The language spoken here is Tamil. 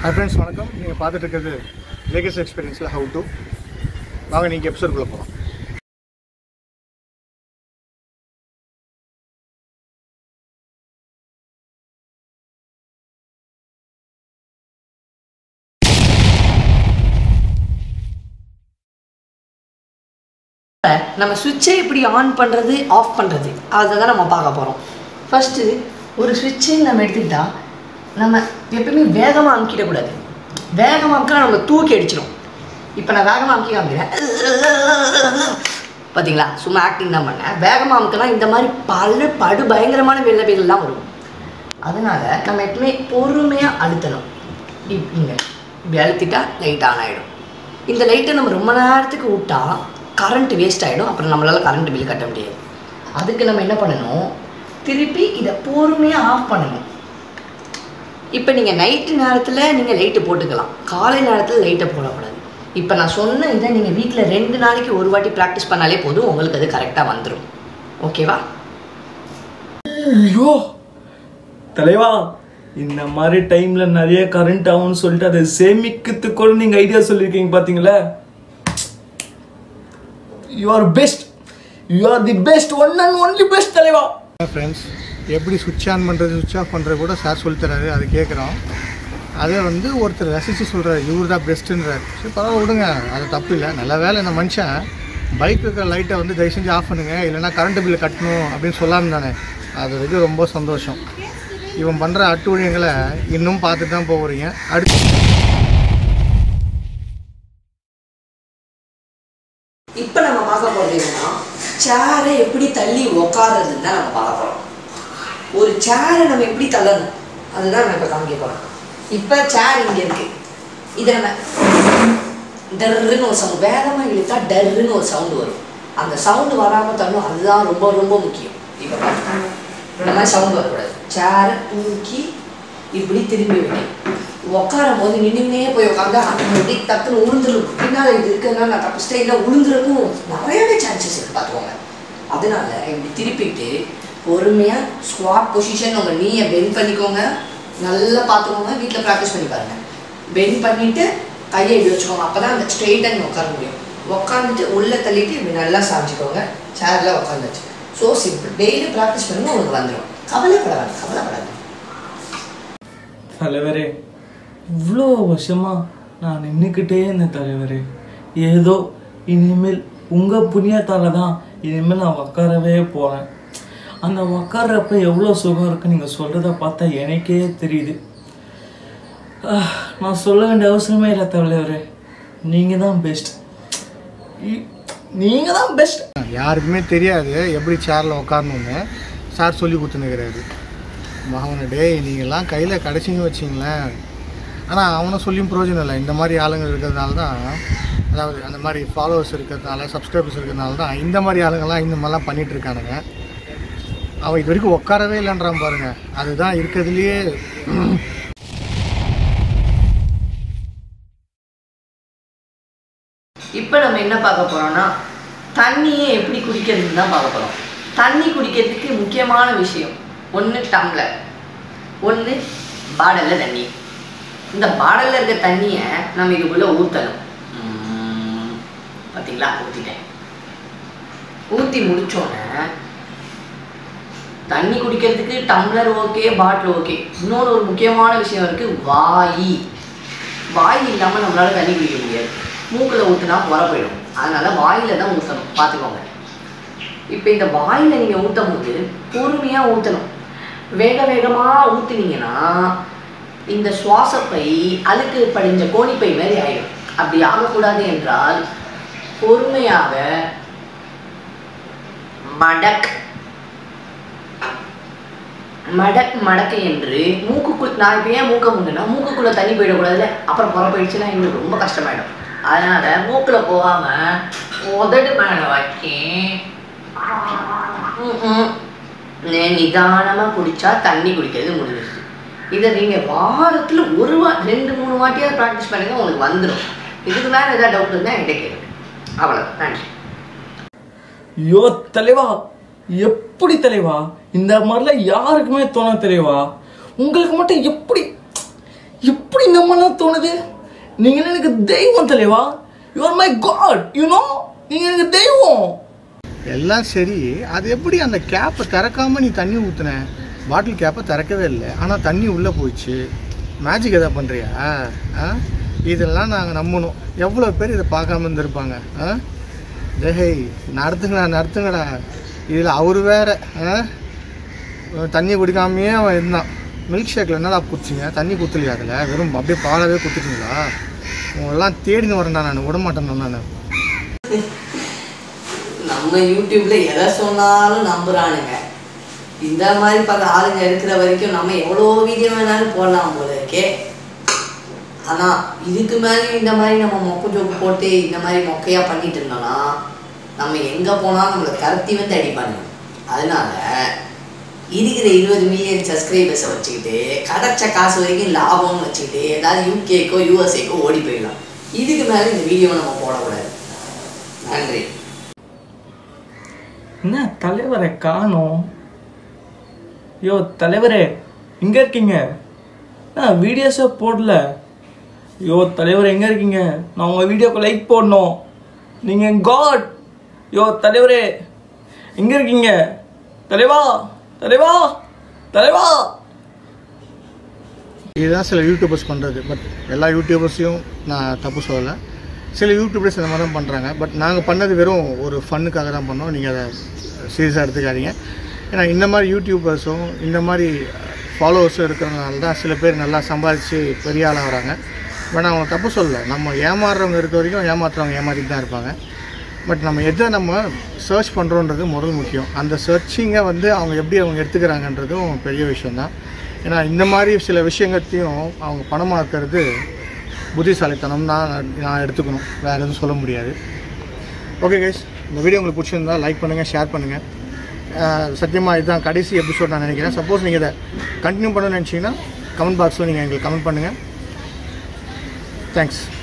ஹாய் ஃப்ரெண்ட்ஸ் வணக்கம் நீங்கள் பார்த்துட்டு இருக்கிறது லேகஸ் எக்ஸ்பீரியன்ஸில் ஹவு டு வாங்க நீங்கள் எபிசோடுக்குள்ளே போகலாம் நம்ம சுவிட்சை எப்படி ஆன் பண்ணுறது ஆஃப் பண்ணுறது அதை தான் நம்ம பார்க்க போகிறோம் ஃபஸ்ட்டு ஒரு சுவிட்சை நம்ம எடுத்துக்கிட்டா நம்ம எப்பயுமே வேகமாக அமுக்கிடக்கூடாது வேகமாக அமுக்கினா நம்ம தூக்கி அடிச்சிடும் இப்போ நான் வேகமாக அமுக்கி காமிக்கிறேன் பார்த்தீங்களா சும்மா ஆக்டிங் தான் பண்ணேன் வேகமாக அமுக்கினா இந்த மாதிரி பல படு பயங்கரமான வெள்ளவைகள்லாம் வரும் அதனால் நம்ம எப்பவுமே பொறுமையாக அழுத்தணும் இப்படிங்க இப்படி அழுத்திட்டா லைட் ஆன் ஆகிடும் இந்த லைட்டை நம்ம ரொம்ப நேரத்துக்கு விட்டா கரண்ட் வேஸ்ட் ஆகிடும் அப்புறம் நம்மளால் கரண்ட் பில் கட்ட முடியாது அதுக்கு நம்ம என்ன பண்ணணும் திருப்பி இதை பொறுமையாக ஆஃப் பண்ணணும் இப்போ நீங்கள் நைட்டு நேரத்தில் நீங்கள் லைட்டு போட்டுக்கலாம் காலை நேரத்தில் லைட்டை போடக்கூடாது இப்போ நான் சொன்ன இதை நீங்கள் வீட்டில் ரெண்டு நாளைக்கு ஒரு வாட்டி ப்ராக்டிஸ் பண்ணாலே போதும் உங்களுக்கு அது கரெக்டாக வந்துடும் ஓகேவா ஐயோ தலைவா இந்த மாதிரி டைம்ல நிறைய கரண்ட் ஆகும்னு சொல்லிட்டு அதை சேமிக்கிறதுக்கு கூட நீங்க ஐடியா சொல்லியிருக்கீங்க பாத்தீங்களா you are best you are the best one and only best தலைவா ஃப்ரெண்ட்ஸ் எப்படி சுவிட்ச் ஆன் பண்ணுறது சுவிட்ச் ஆஃப் பண்ணுறது கூட சார் சொல்லித்தராரு அது கேட்குறோம் அதை வந்து ஒருத்தர் ரசித்து சொல்கிறார் இவர் தான் பெஸ்ட்டுன்றார் சரி பரவாயில்ல விடுங்க அது தப்பு இல்லை நல்ல வேலை இந்த மனுஷன் பைக் இருக்கிற லைட்டை வந்து தயவு செஞ்சு ஆஃப் பண்ணுங்க இல்லைன்னா கரண்ட் பில்லு கட்டணும் அப்படின்னு சொல்லாமல் தானே அது வரைக்கும் ரொம்ப சந்தோஷம் இவன் பண்ணுற அட்டுழியங்களை இன்னும் பார்த்துட்டு தான் போகிறீங்க அடுத்து இப்போ நம்ம பார்க்க போகிறது என்னன்னா சேரை எப்படி தள்ளி உக்காடுறதுன்னு தான் நம்ம பார்க்க போகிறோம் ஒரு சேரை நம்ம எப்படி தள்ளணும் அதுதான் நம்ம இப்போ காமிக்க போகிறோம் இப்போ சேர் இங்கே இருக்கு இதை நம்ம டர்ருன்னு ஒரு சவுண்ட் வேகமாக இழுத்தா டர்ருன்னு ஒரு சவுண்டு வரும் அந்த சவுண்டு வராமல் தள்ளும் அதுதான் ரொம்ப ரொம்ப முக்கியம் இப்போ பாருங்க இந்த மாதிரி சவுண்டு வரக்கூடாது சேரை தூக்கி இப்படி திரும்பி விட்டேன் உட்காரும் போது நின்றுனே போய் உட்காந்தா அந்த எப்படி டக்குன்னு உளுந்துரும் பின்னால் இது இருக்கிறதுனால நான் தப்பு ஸ்டைலில் உளுந்துருக்கும் நிறையவே சான்சஸ் இருக்கு பார்த்துக்கோங்க அதனால இப்படி திருப்பிட்டு பொறுமையாக ஸ்குவாட் பொசிஷன் உங்கள் நீயை பெண்ட் பண்ணிக்கோங்க நல்லா பார்த்துக்கோங்க வீட்டில் ப்ராக்டிஸ் பண்ணி பாருங்க பெண்ட் பண்ணிவிட்டு கையை இப்படி வச்சுக்கோங்க அப்போ தான் அந்த ஸ்ட்ரெயிட்டாக உட்கார முடியும் உட்காந்துட்டு உள்ளே தள்ளிட்டு இப்படி நல்லா சாஞ்சிக்கோங்க சேரில் உட்காந்துச்சு ஸோ சிம்பிள் டெய்லி ப்ராக்டிஸ் பண்ணுங்க உங்களுக்கு வந்துடும் கவலைப்படாது கவலைப்படாது தலைவரே இவ்வளோ வருஷமா நான் நின்றுக்கிட்டே இருந்தேன் தலைவரே ஏதோ இனிமேல் உங்கள் புண்ணியத்தால தான் இனிமேல் நான் உக்காரவே போகிறேன் அந்த உக்காடுறப்ப எவ்வளோ சுகம் இருக்குன்னு நீங்கள் சொல்கிறத பார்த்தா எனக்கே தெரியுது ஆஹ், நான் சொல்ல வேண்டிய அவசரமே இல்லை தலைவரே நீங்கள் தான் பெஸ்ட் நீங்கள் தான் பெஸ்ட் யாருக்குமே தெரியாது எப்படி சேரில் உட்காரணும்னு சார் சொல்லி கொடுத்துனுக்கிறாரு மகவன டேய் நீங்கள்லாம் கையில் கிடச்சிங்க வச்சிங்களேன் ஆனால் அவனை சொல்லியும் பிரயோஜனம் இல்லை இந்த மாதிரி ஆளுங்க இருக்கிறதுனால தான் அதாவது அந்த மாதிரி ஃபாலோவர்ஸ் இருக்கிறதுனால சப்ஸ்கிரைபர்ஸ் இருக்கிறதுனால தான் இந்த மாதிரி ஆளுங்கெல்லாம் இந்த மாதிரிலாம் பண்ணிட்டு இருக்கானுங்க அவன் இது வரைக்கும் உட்காரவே இல்லைன்றான் பாருங்க அதுதான் இருக்கிறதுலையே இப்போ நம்ம என்ன பார்க்க போறோம்னா தண்ணியை எப்படி குடிக்கிறதுன்னு தான் பார்க்க போறோம் தண்ணி குடிக்கிறதுக்கு முக்கியமான விஷயம் ஒன்று டம்ளர் ஒன்று பாடலில் தண்ணி இந்த பாடலில் இருக்க தண்ணியை நம்ம இதுக்குள்ளே ஊற்றணும் பார்த்தீங்களா ஊற்றிட்டேன் ஊற்றி முடிச்சோன்னே தண்ணி குடிக்கிறதுக்கு டம்ளர் ஓகே பாட்டில் ஓகே இன்னொரு ஒரு முக்கியமான விஷயம் இருக்குது வாய் வாய் இல்லாமல் நம்மளால தண்ணி குடிக்க முடியாது மூக்கில் ஊற்றினா புற போயிடும் அதனால வாயில் தான் ஊற்றணும் பார்த்துக்கோங்க இப்போ இந்த வாயில் நீங்கள் ஊற்றும் போது பொறுமையாக ஊற்றணும் வேக வேகமாக ஊற்றுனீங்கன்னா இந்த சுவாசப்பை அழுக்கு படிஞ்ச கோணிப்பை மாதிரி ஆயிடும் அப்படி ஆகக்கூடாது என்றால் பொறுமையாக மடக் மடக் மடக்க என்று மூக்குக்குள் நான் இப்போ ஏன் மூக்க முண்டுனா மூக்குக்குள்ளே தண்ணி போயிடக்கூடாதுல அப்புறம் புற போயிடுச்சுன்னா எங்களுக்கு ரொம்ப கஷ்டமாயிடும் அதனால மூக்கில் போகாம உதடு மேலே வச்சு நிதானமாக குடிச்சா தண்ணி குடிக்கிறது முடிஞ்சிருச்சு இதை நீங்கள் வாரத்தில் ஒரு வா ரெண்டு மூணு வாட்டியாவது ப்ராக்டிஸ் பண்ணுங்க உங்களுக்கு வந்துடும் இதுக்கு மேலே ஏதாவது டவுட் இருந்தால் என்கிட்ட கேளுங்க அவ்வளோ நன்றி ஐயோ தலைவா எப்படி தலைவா இந்த மாதிரிலாம் யாருக்குமே தோண தலைவா உங்களுக்கு மட்டும் எப்படி எப்படி இந்த மாதிரிலாம் தோணுது நீங்கள் எனக்கு தெய்வம் தலைவா you are my god you know நீங்கள் எனக்கு தெய்வம் எல்லாம் சரி அது எப்படி அந்த கேப்பை திறக்காம நீ தண்ணி ஊற்றுன பாட்டில் கேப்பை திறக்கவே இல்லை ஆனால் தண்ணி உள்ளே போயிடுச்சு மேஜிக் எதாவது பண்ணுறியா ஆ இதெல்லாம் நாங்கள் நம்பணும் எவ்வளோ பேர் இதை பார்க்காம இருந்திருப்பாங்க ஆ ஜெய் நடத்துங்கடா நடத்துங்கடா இதில் அவர் வேற ஆ தண்ணி குடிக்காமையே அவன் இருந்தான் மில்க் ஷேக்கில் என்னடா குடிச்சிங்க தண்ணி குத்துலையா அதில் வெறும் அப்படியே பாலாவே குத்துட்டீங்களா உங்களெல்லாம் தேடின்னு வரேன்டா நான் விட மாட்டேன் நான் நம்ம யூடியூப்ல எதை சொன்னாலும் நம்புறானுங்க இந்த மாதிரி பார்த்த ஆளுங்க இருக்கிற வரைக்கும் நம்ம எவ்வளோ வீடியோ வேணாலும் போடலாம் போல இருக்கே ஆனா இதுக்கு மேலேயும் இந்த மாதிரி நம்ம மொக்கு ஜோக்கு போட்டு இந்த மாதிரி மொக்கையா பண்ணிட்டு இருந்தோம்னா நம்ம எங்க போனாலும் நம்மளை கருத்தி வந்து அடிப்பாங்க அதனால இருக்கிற இருபது மில்லியன் சப்ஸ்கிரைபர்ஸை வச்சுக்கிட்டு கிடைச்ச காசு வரைக்கும் லாபம்னு வச்சுக்கிட்டு ஏதாவது யூகேக்கோ யூஎஸ்ஏக்கோ ஓடி போயிடலாம் இதுக்கு மேலே இந்த வீடியோவை நம்ம போடக்கூடாது நன்றி என்ன தலைவரை காணோம் யோ தலைவரே எங்கே இருக்கீங்க நான் வீடியோஸை போடல யோ தலைவர் எங்கே இருக்கீங்க நான் உங்கள் வீடியோக்கு லைக் போடணும் நீங்கள் காட் யோ தலைவரே எங்கே இருக்கீங்க தலைவா தலைவா தலைவா இதுதான் சில யூடியூபர்ஸ் பண்ணுறது பட் எல்லா யூடியூபர்ஸையும் நான் தப்பு சொல்லலை சில யூடியூபர்ஸ் இந்த மாதிரி தான் பண்ணுறாங்க பட் நாங்கள் பண்ணது வெறும் ஒரு ஃபன்னுக்காக தான் பண்ணோம் நீங்கள் அதை சீரியஸாக எடுத்துக்காதீங்க ஏன்னா இந்த மாதிரி யூடியூபர்ஸும் இந்த மாதிரி ஃபாலோவர்ஸும் இருக்கிறதுனால தான் சில பேர் நல்லா சம்பாதிச்சு பெரிய ஆளாக வராங்க பட் அவங்க தப்பு சொல்லலை நம்ம ஏமாறுறவங்க இருக்க வரைக்கும் ஏமாத்துறவங்க ஏமாற்றிட்டு தான் இருப்பாங்க பட் நம்ம எதை நம்ம சர்ச் பண்ணுறோன்றது முதல் முக்கியம் அந்த சர்ச்சிங்கை வந்து அவங்க எப்படி அவங்க எடுத்துக்கிறாங்கன்றதும் பெரிய விஷயந்தான் ஏன்னா இந்த மாதிரி சில விஷயங்கத்தையும் அவங்க பணமாக்குறது புத்திசாலித்தனம் தான் நான் எடுத்துக்கணும் வேறு எதுவும் சொல்ல முடியாது ஓகே கைஸ் இந்த வீடியோ உங்களுக்கு பிடிச்சிருந்தா லைக் பண்ணுங்கள் ஷேர் பண்ணுங்கள் சத்தியமாக இதுதான் கடைசி எபிசோட் நான் நினைக்கிறேன் சப்போஸ் நீங்கள் இதை கண்டினியூ பண்ணணும்னு நினச்சிங்கன்னா கமெண்ட் பாக்ஸில் நீங்கள் எங்களுக்கு கமெண்ட் பண்ணுங்கள் தேங்க்ஸ்